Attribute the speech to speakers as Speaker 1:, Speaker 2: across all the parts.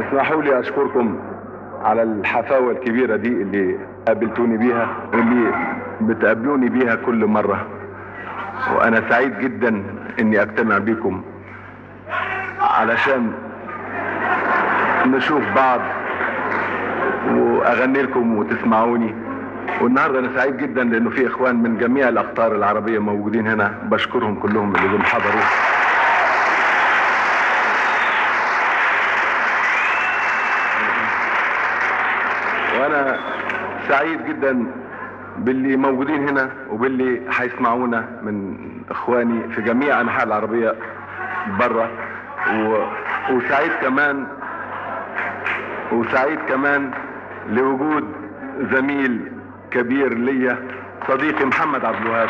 Speaker 1: اسمحوا لي اشكركم على الحفاوة الكبيرة دي اللي قابلتوني بيها واللي بتقابلوني بيها كل مرة وانا سعيد جدا اني اجتمع بيكم علشان نشوف بعض واغني لكم وتسمعوني والنهارده انا سعيد جدا لانه في اخوان من جميع الاقطار العربيه موجودين هنا بشكرهم كلهم اللي جم حضروا وانا سعيد جدا باللي موجودين هنا وباللي هيسمعونا من اخواني في جميع انحاء العربيه بره و... وسعيد كمان وسعيد كمان لوجود زميل كبير ليا صديقي محمد عبد الوهاب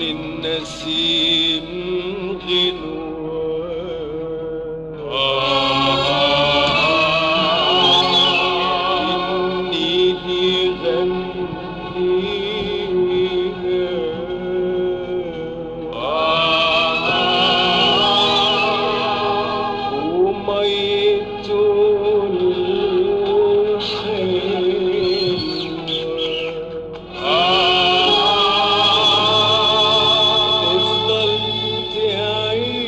Speaker 2: النسيم غنوة النيل يغنيها وميته الحلوة تفضل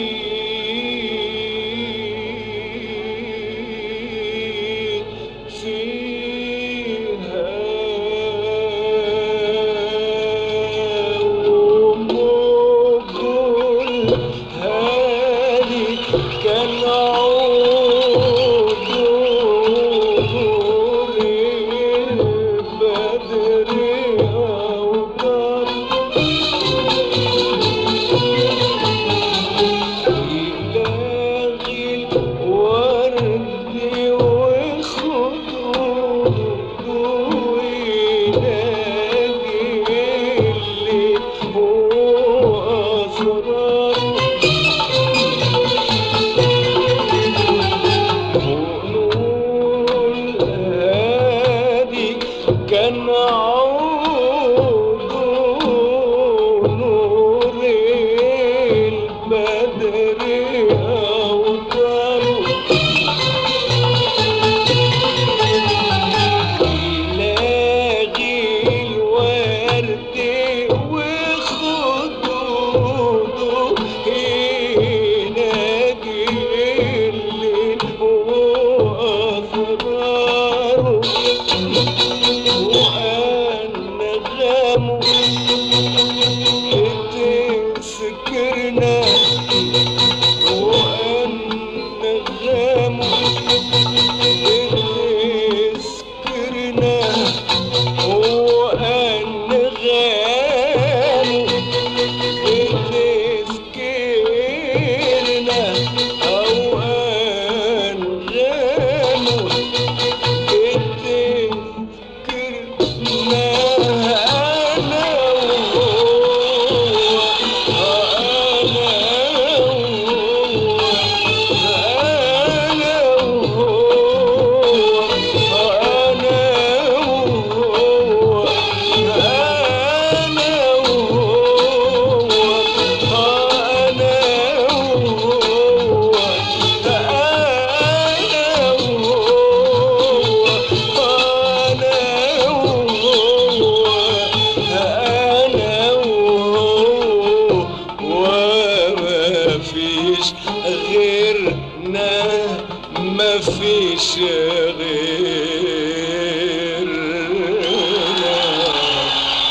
Speaker 2: تعيش فيها وموجود هادي كان عود نور البدر أوطار إلهي الورد وخدوده ويلاقي اللي هو أسراره ونور الهادي كان عود نور البدر أوطاره يلاقي الورد وخدوده يلاقي اللي هو أسراره وأنغامه بتسكرنا وأنغامه بتسكرنا وأنغامه بتسكرنا أو أنغامه بتسكرنا أنا وهو أنا وهو أنا وهو أنا وهو أنا وهو أنا وهو أنا وهو أنا وهو أنا وهو وما فيش غيرنا ما فيش غيرنا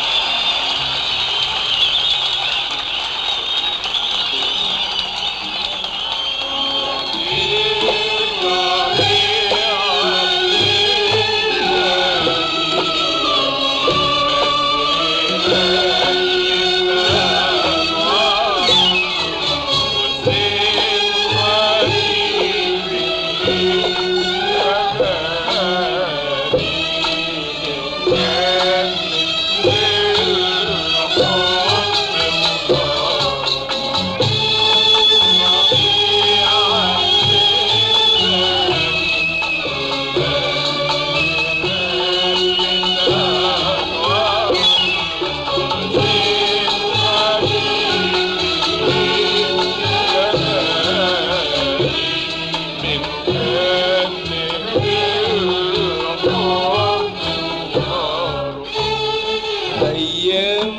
Speaker 2: أيام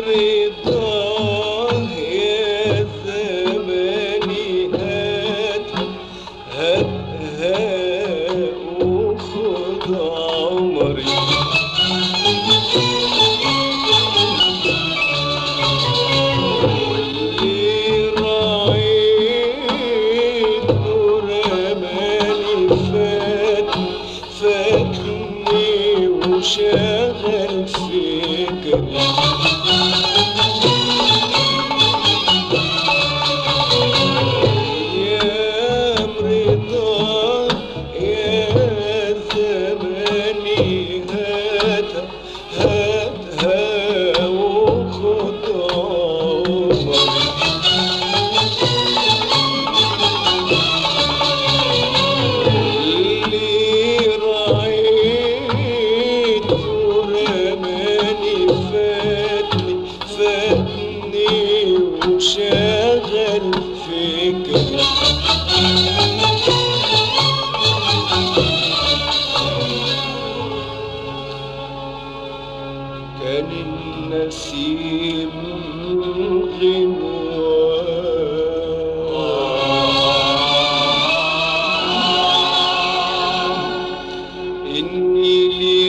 Speaker 2: رضاه يا زماني هات هات هات وخد عمري واللي راعيت رماني فات فاتني وشغل فكري يا مرضى يا زماني هات هات ها وخد نسيم غنوان إني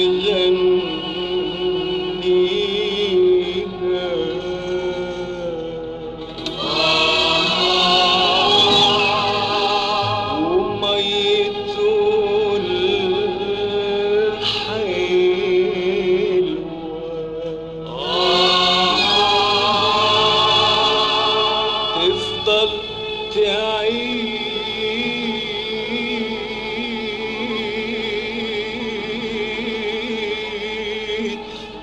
Speaker 2: لغنيها وميت الحلوة تفضل تعيد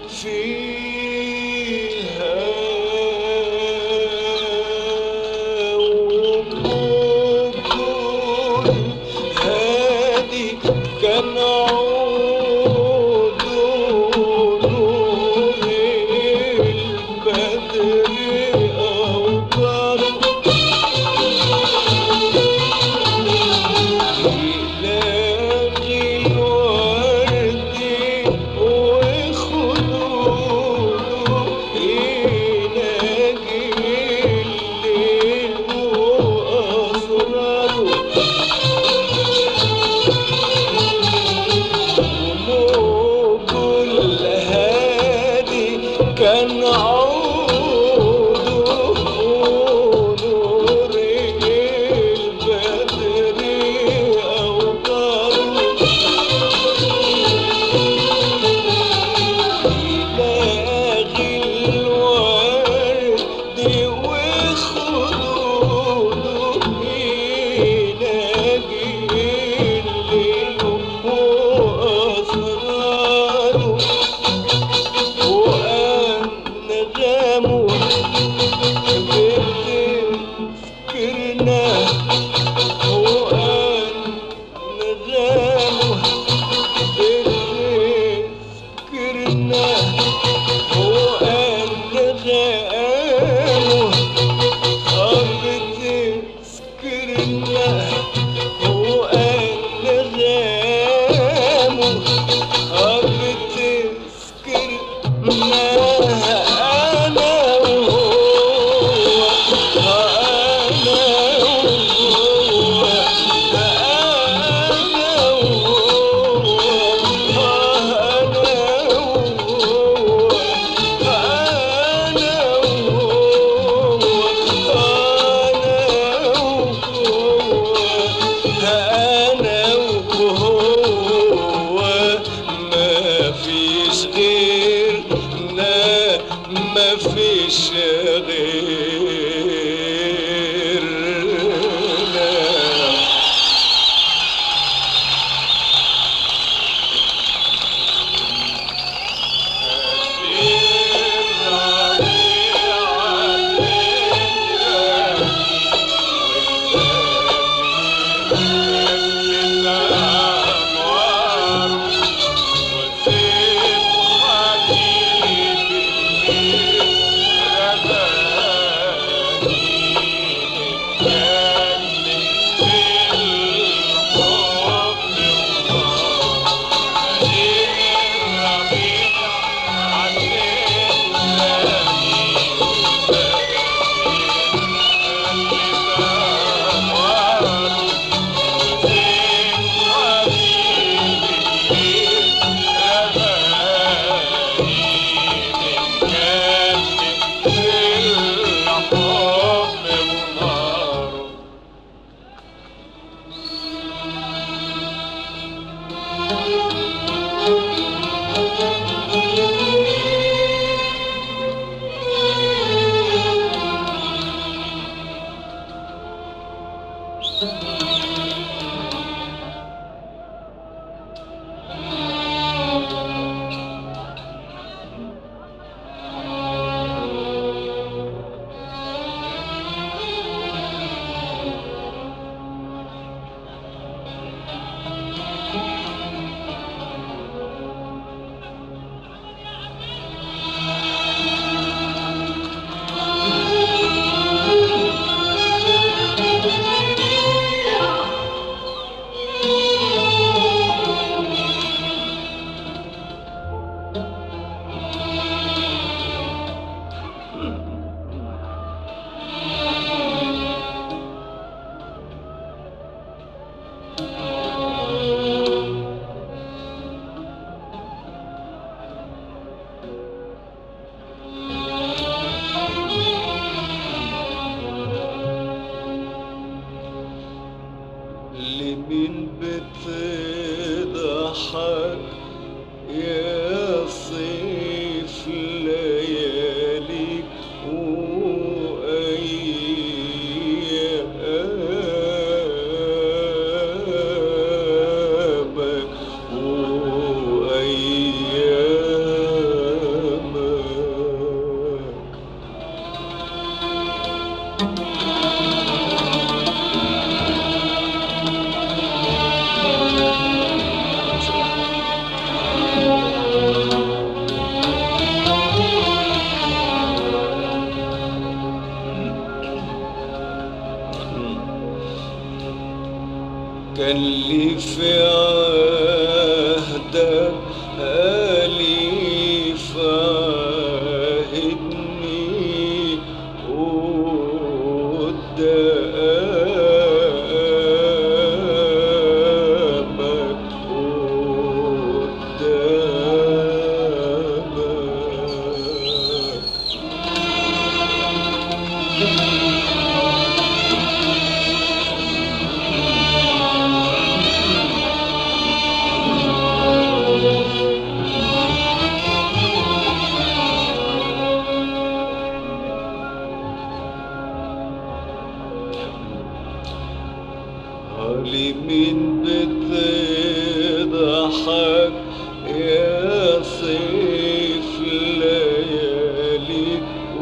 Speaker 2: فيها وكل هادي كان عود نور البدر أوطار يلاقي الورد وخدوده يلاقي الليل وأسراره وموج الهادي كان عوده ونور البدر أوطاره يلاقي الورد وخدوده يلاقي الليل وأسراره وأنغامه بتذكرنا وأنغامه بتذكرنا وأنغامه بتذكرنا وأنغامه بتذكرنا أنا وهو أنا وهو أنا وهو أنا وهو أنا وهو أنا وهو ما فيش غيرنا ما فيش غيرنا كان لي في عهدك أليف عهدني قدامك قدامك علي مين بتضحك يا صيف ليالي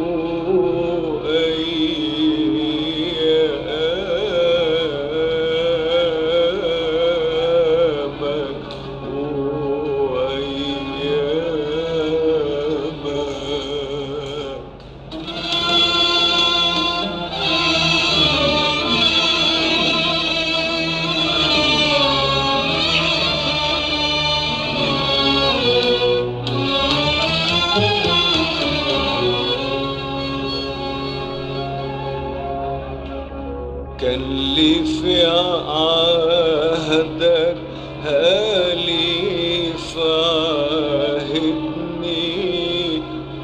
Speaker 2: وأيامك وأيامك كان لي في عهدك هالي فاهمني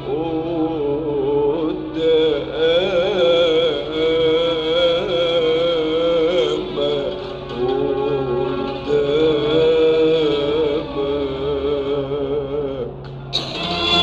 Speaker 2: قدامك قدامك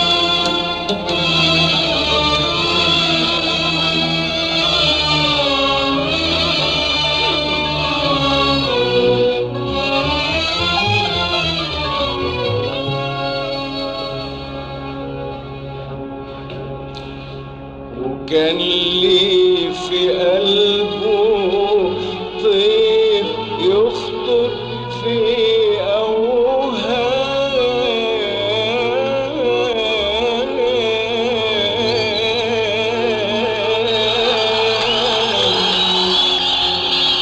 Speaker 2: وكان لي في قلبه طير يخطر في أوهام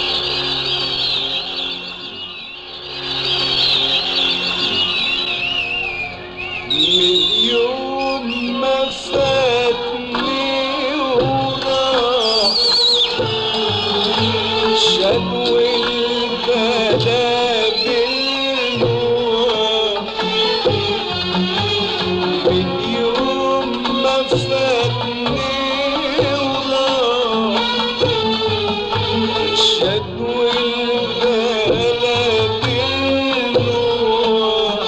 Speaker 2: من يوم ما فاتني وراح شدو البلا بالنوار من يوم ما فاتني وراح شدو البلا بالنوار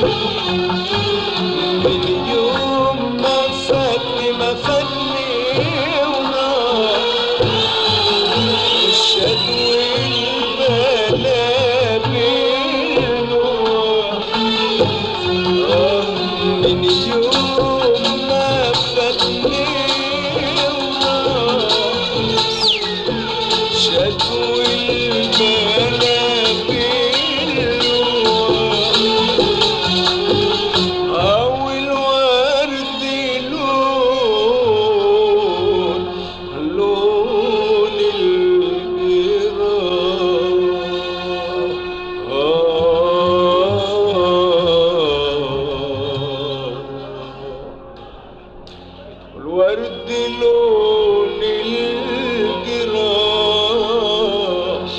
Speaker 2: من يوم ما فاتني ما فاتني ونار الشدو البلا بالنور آه من يوم ما فاتني ونار شدو البلا بالنور أو الورد لون لون الجراح الورد لون الجراح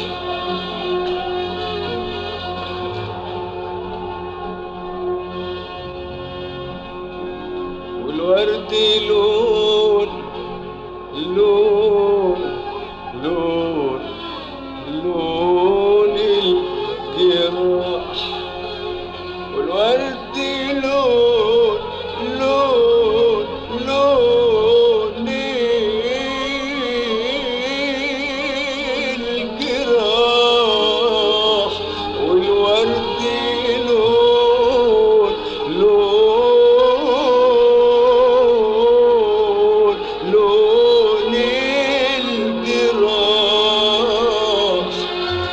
Speaker 2: والورد لون لون لون لون الجراح والورد لون لون لون الجراح والورد لون لون لون الجراح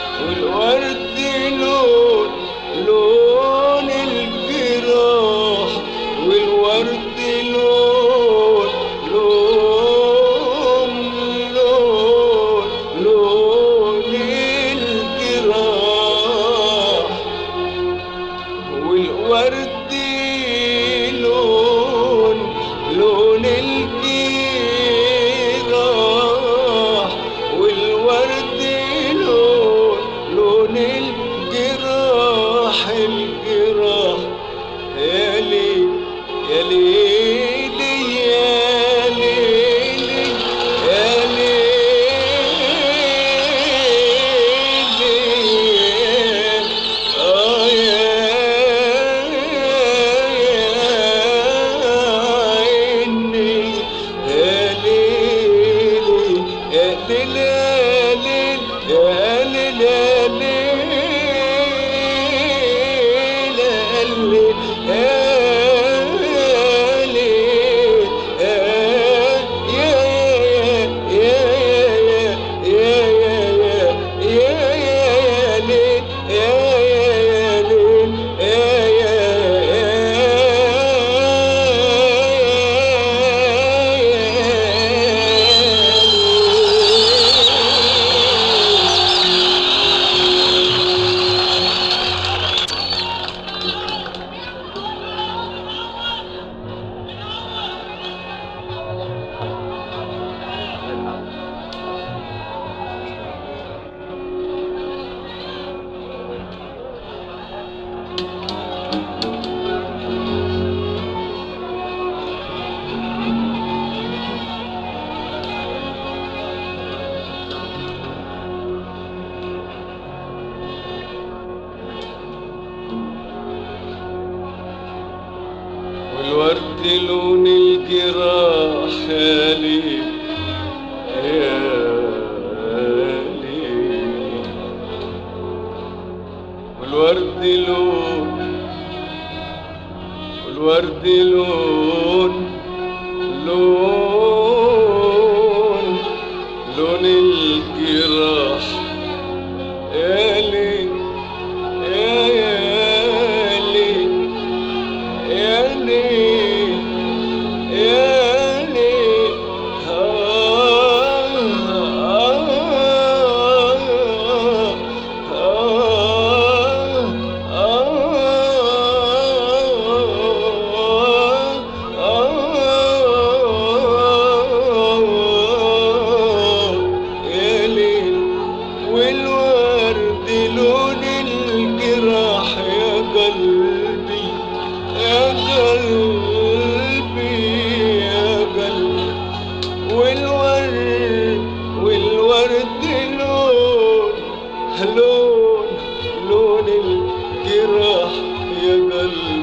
Speaker 2: الجراح والورد لون لون الجراح الجراح يا ليل يا ليل يا ليل يا ليل آه يا عيني يا ليل يا ليل يا ليل يا ليل يا ليل يا ليل والورد لون الجراح يا ليل يا ليل والورد لون والورد لون لون لون الجراح يا ليل يا يا ليل يا ليل يا ليل آه آه يا ليل والورد لون الجراح يا قلبي يا قلبي يا قلبي والورد والورد لون لون لون الجراح يا قلبي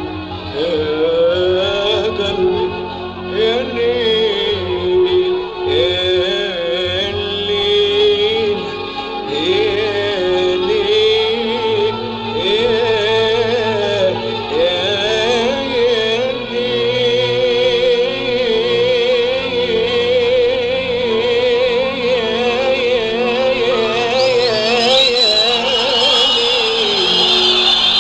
Speaker 2: يا قلبي يا ليل يا ليل يا ليل يا يا ليل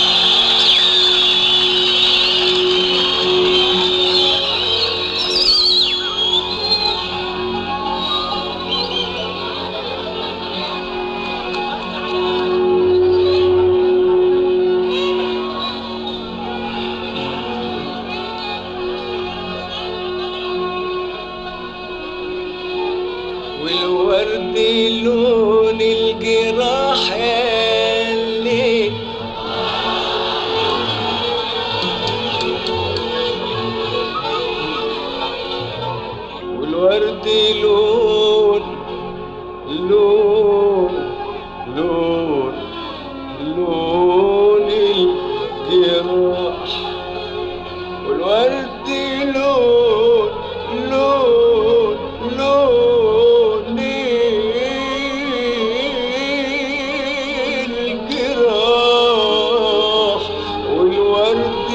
Speaker 2: والورد لون الجراح اللي والورد لون لون لون لون الجراح والورد لون لون لون الجراح والورد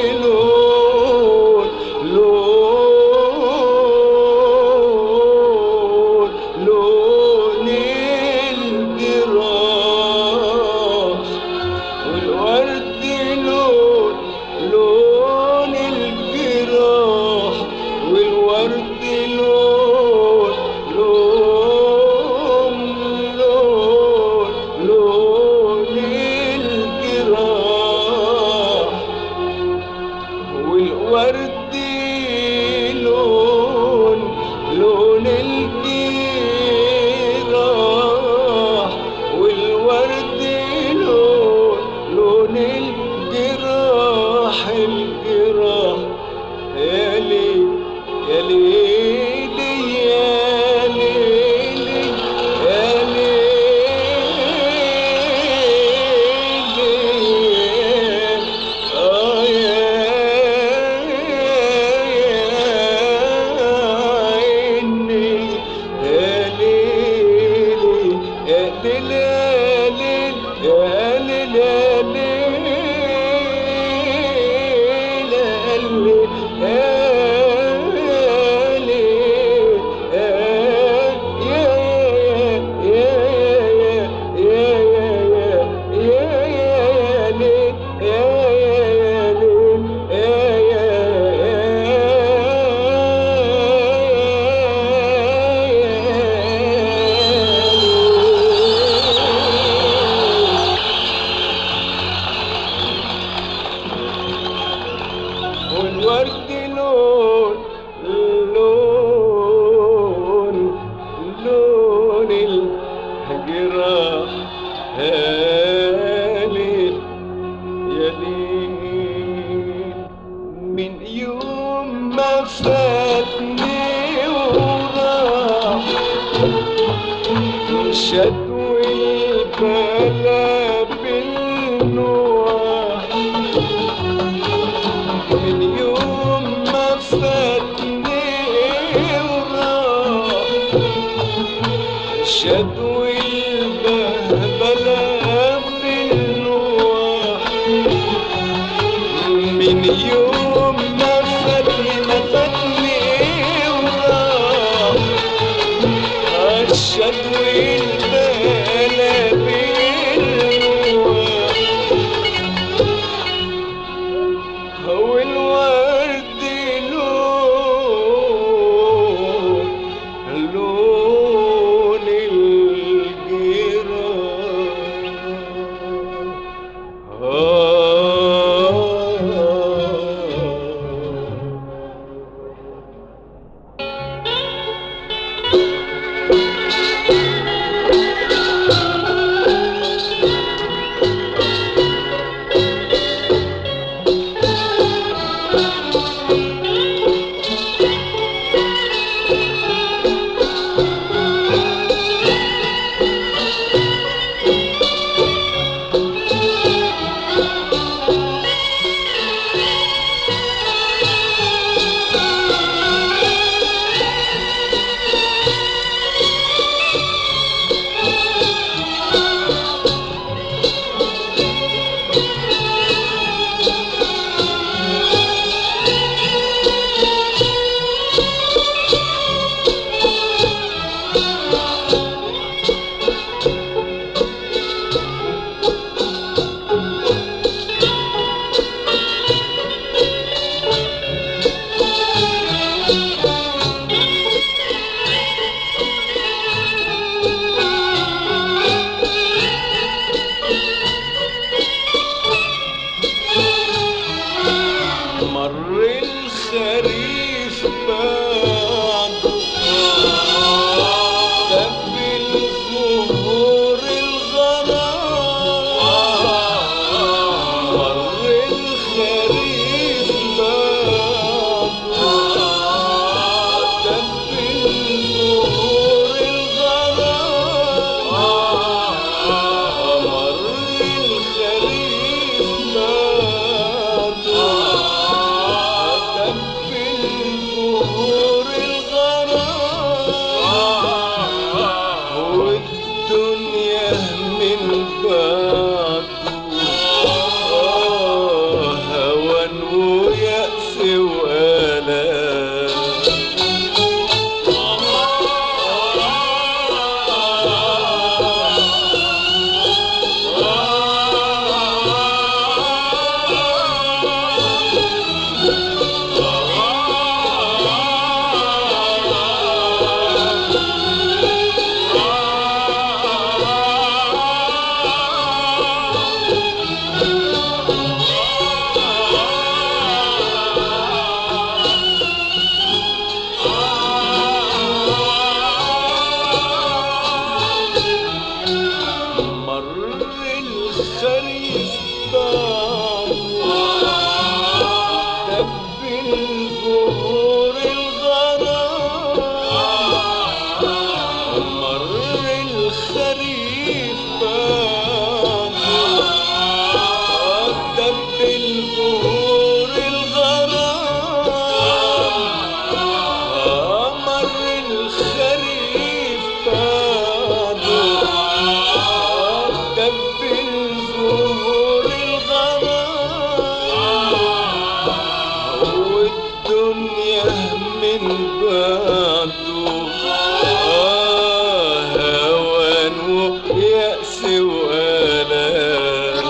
Speaker 2: لون لون لون يا ليلي يا ليلي يا ليلي آه يا عيني يا ليلي يا ليلي يا ليلي يا ليلي يا ليلي والورد لون لون لون الهجرة هالي يا ليل من يوم ما فاتني وراح شدوي البلا بالنوح من يوم ما فاتني وراح شدوي البهبلة بالنوح من يوم ما فاتني ما فاتني وراح الشدوي البهبلة بالنوح هو الورد لون لون الجيران آه برضو آه هوان ويأس وآلام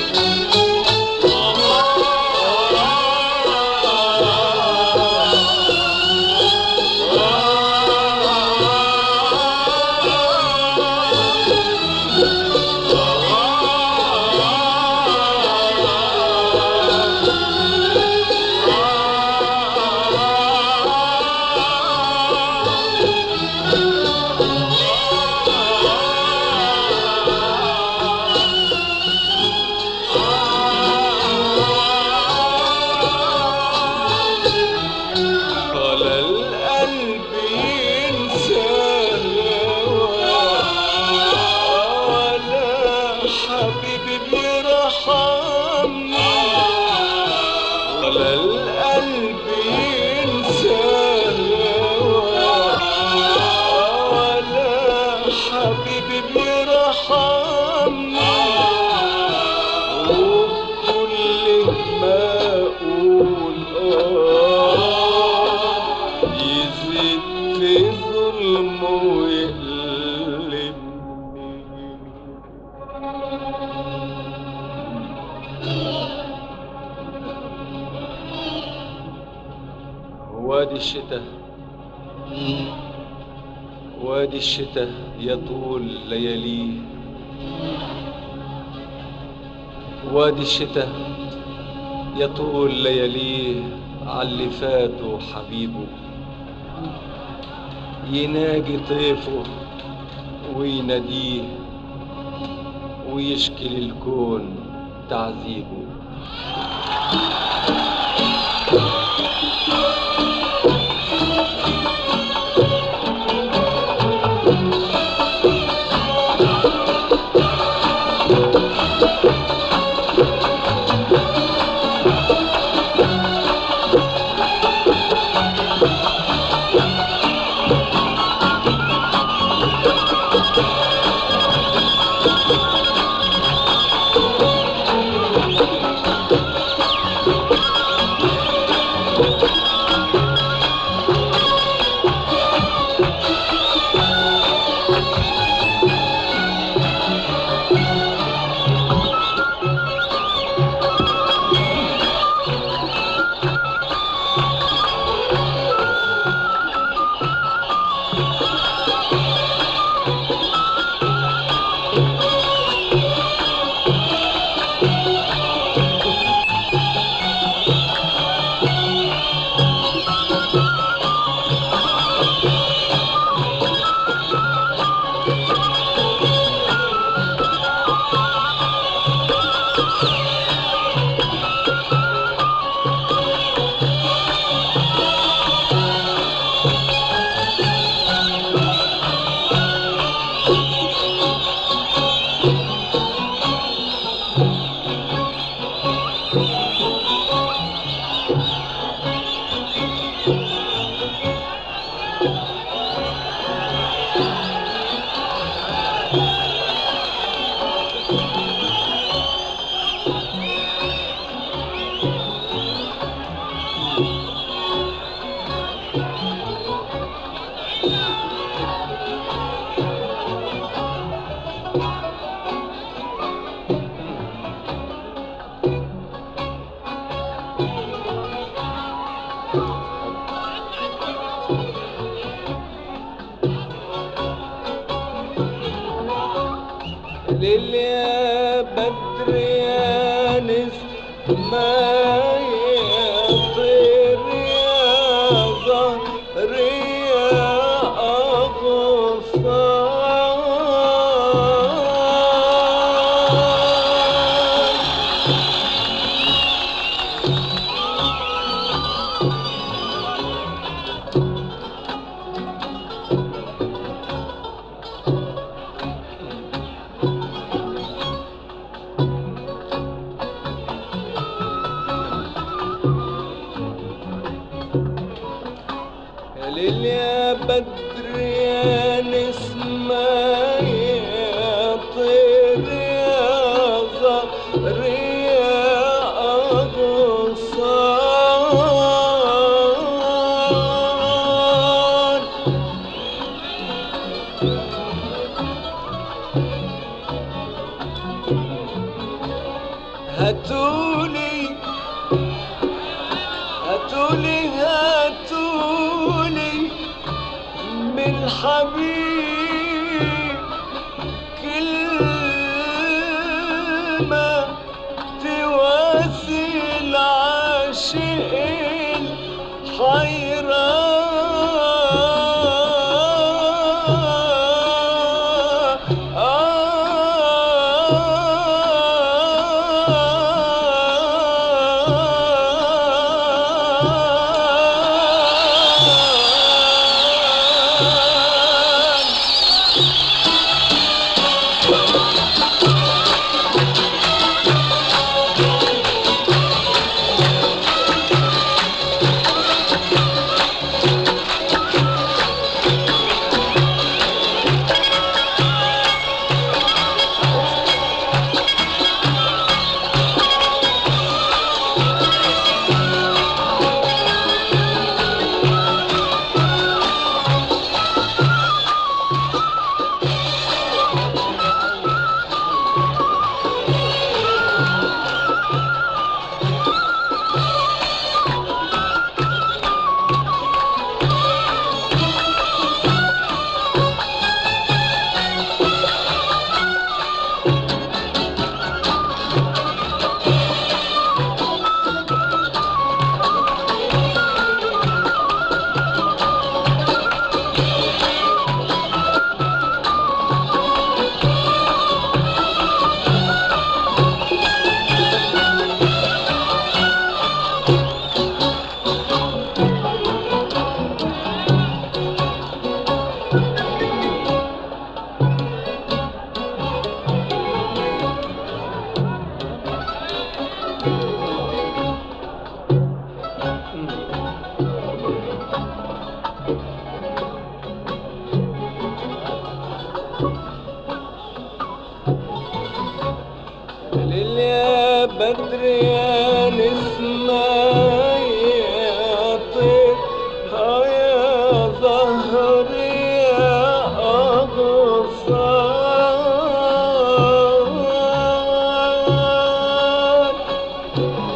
Speaker 2: على القلب ينسى الهوى ولا حبيبي بيرحمني على القلب ينسى الهوى ولا حبيبي بيرحمني وكل ما اقول اه يزيد في ظلمه ويقلبني وادي الشتاء وادي الشتاء يطول لياليه وادي الشتاء يطول لياليه عاللي فاته حبيبه يناجي طيفه ويناديه ويشكي للكون تعذيبه ليل يا بدر يا نسمة يا طير يا زهر يا أغصان يا ليل يا بدر يا نسمة يا طير يا زهر يا أغصان الحبيب كلمة تواسي العاشق الحيران ليل يا بدر يا نسمة يا طير ها يا زهر يا أغصان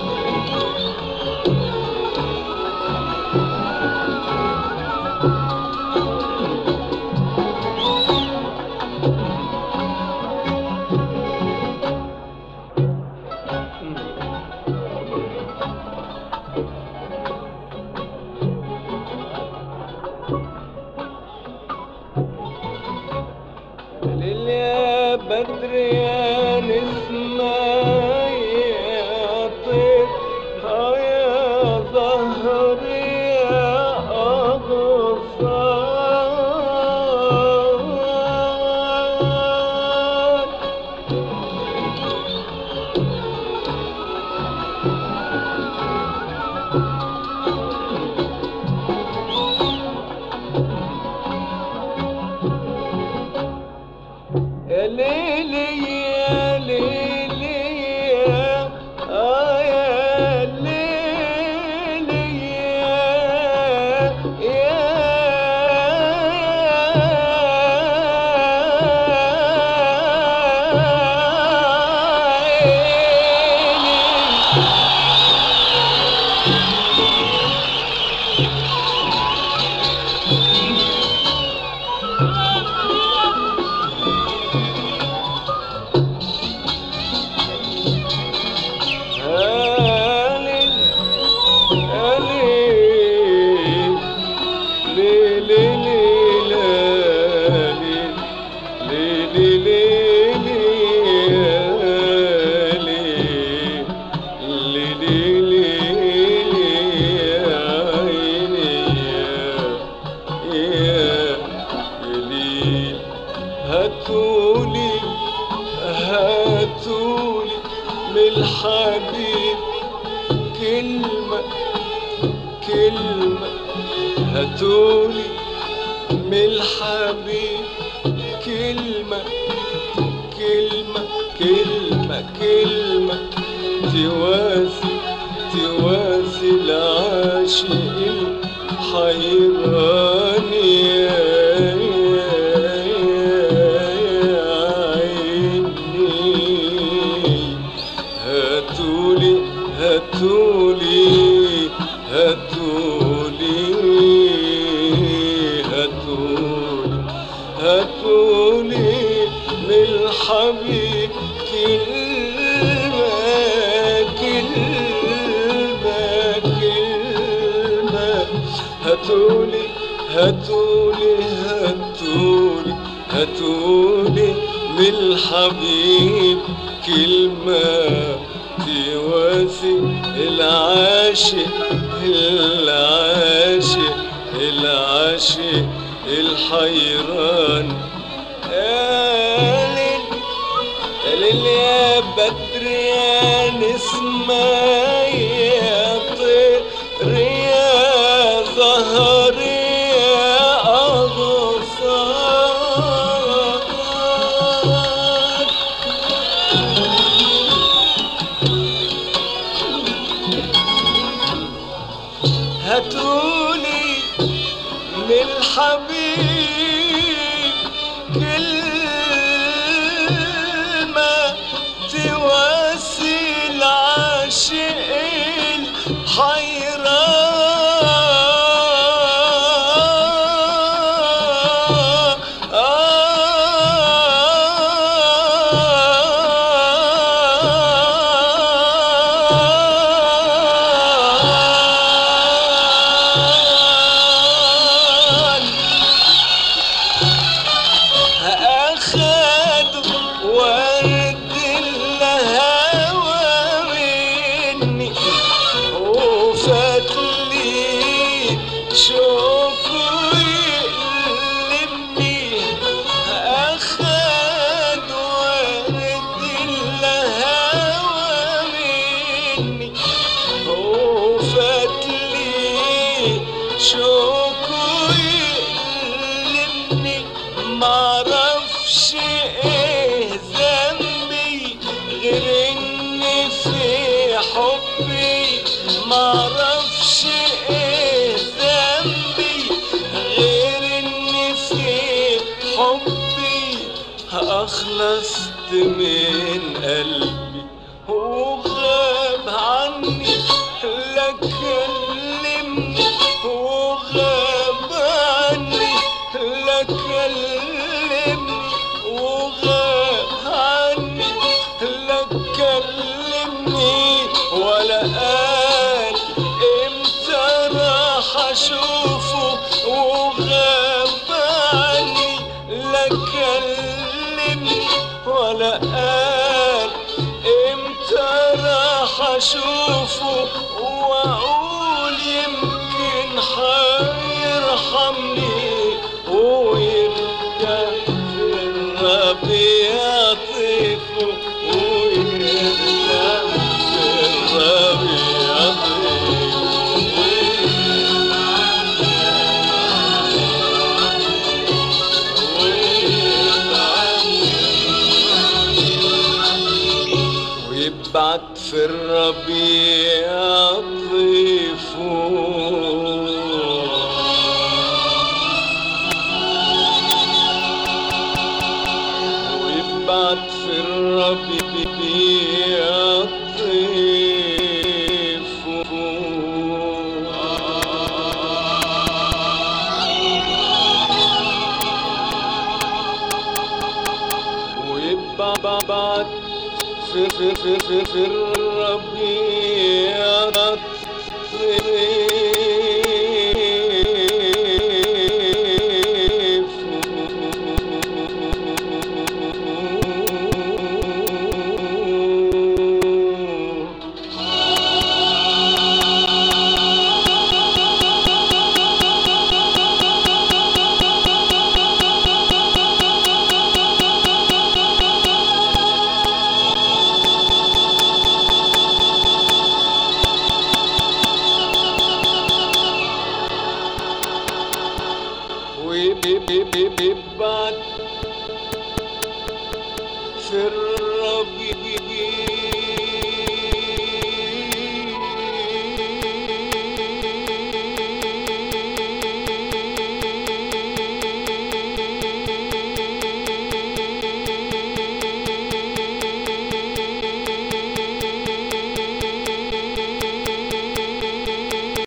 Speaker 2: ليل يا بدر يا نسمة يا طير ها يا زهر يا أغصان يا ليلي يا ليلي يا آه يا ليلي يا يا هالي هالي لي لي لي لالي لي لي لي لي لي لي لي لي لي يا عيني يا يا لي هاتولي هاتولي من الحبيب كلمة كلمة هاتولي من الحبيب كلمة كلمة كلمة كلمة تواسي تواسي العاشق الحيران يا عيني هاتولي هاتولي هاتولي هاتولي هاتولي من الحبيب كلمة كلمة كلمة هاتولي هاتولي هاتولي هاتولي من الحبيب كلمة تواسي العاشق العاشق العاشق الحيران قال قال يا بدر يا نسمة يا طير يا زهر يا أغصان هاتولي من الحبيب كلمة تواسي العاشق الحيران أخذ ورد الهوى مني وفات لي شوق يقلبني أخذ ورد الهوى مني وفات لي شوق يقلبني معرفش ايه ذنبي غير اني في حبي معرفش ايه ذنبي غير اني في حبي اخلصت من قلبي وغاب عني لا كلمني وغاب عني لا كلمني وغاب عني لا كلمني ولا قال امتى راح اشوفه وغاب عني لا كلمني ولا قال امتى راح اشوفه واقول يمكن حيرحمني ويرجع في الربيع طيفه ويرجع في الربيع ويبعت في الربيع ضيفه ويبعت في الربيع ضيفه ويبعت في في في في في الربيع طيف ويبعت في الربيع